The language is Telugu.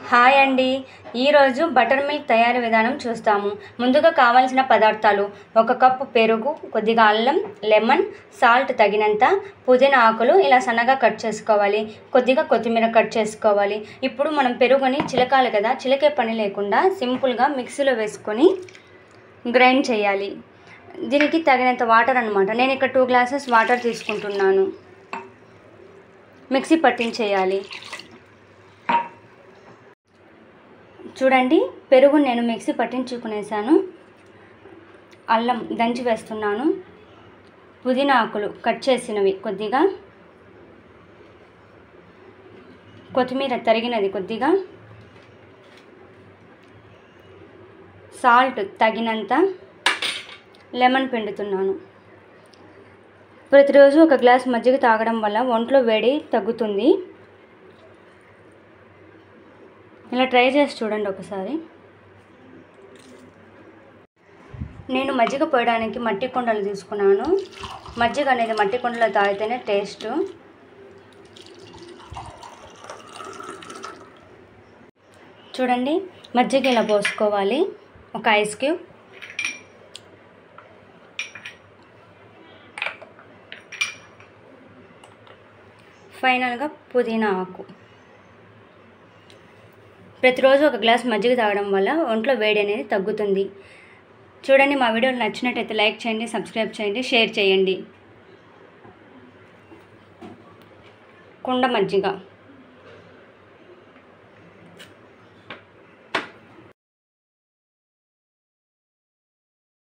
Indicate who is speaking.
Speaker 1: హాయ్ అండి ఈరోజు బటర్ మిల్క్ తయారీ విధానం చూస్తాము ముందుగా కావాల్సిన పదార్థాలు ఒక కప్పు పెరుగు కొద్దిగా అల్లం లెమన్ సాల్ట్ తగినంత పుదీనా ఆకులు ఇలా సన్నగా కట్ చేసుకోవాలి కొద్దిగా కొత్తిమీర కట్ చేసుకోవాలి ఇప్పుడు మనం పెరుగుని చిలకాలి కదా చిలకే పని లేకుండా సింపుల్గా మిక్సీలో వేసుకొని గ్రైండ్ చేయాలి దీనికి తగినంత వాటర్ అనమాట నేను ఇక్కడ టూ గ్లాసెస్ వాటర్ తీసుకుంటున్నాను మిక్సీ పట్టించేయాలి చూడండి పెరుగు నేను మిక్సీ పట్టించుకునేసాను అల్లం దంచి వేస్తున్నాను పుదీనా ఆకులు కట్ చేసినవి కొద్దిగా కొత్తిమీర తరిగినది కొద్దిగా సాల్ట్ తగినంత లెమన్ పిండుతున్నాను ప్రతిరోజు ఒక గ్లాస్ మజ్జిగ తాగడం వల్ల ఒంట్లో వేడి తగ్గుతుంది ఇలా ట్రై చేసి చూడండి ఒకసారి నేను మజ్జిగ పోయడానికి మట్టి కుండలు తీసుకున్నాను మజ్జిగ అనేది మట్టి కుండలో తాగితేనే టేస్ట్ చూడండి మజ్జిగ ఇలా పోసుకోవాలి ఒక ఐస్ క్యూబ్ ఫైనల్గా పుదీనా ఆకు ప్రతిరోజు ఒక గ్లాస్ మజ్జిగ తాగడం వల్ల ఒంట్లో వేడి అనేది తగ్గుతుంది చూడండి మా వీడియోలు నచ్చినట్టయితే లైక్ చేయండి సబ్స్క్రైబ్ చేయండి షేర్ చేయండి కుండ మజ్జిగ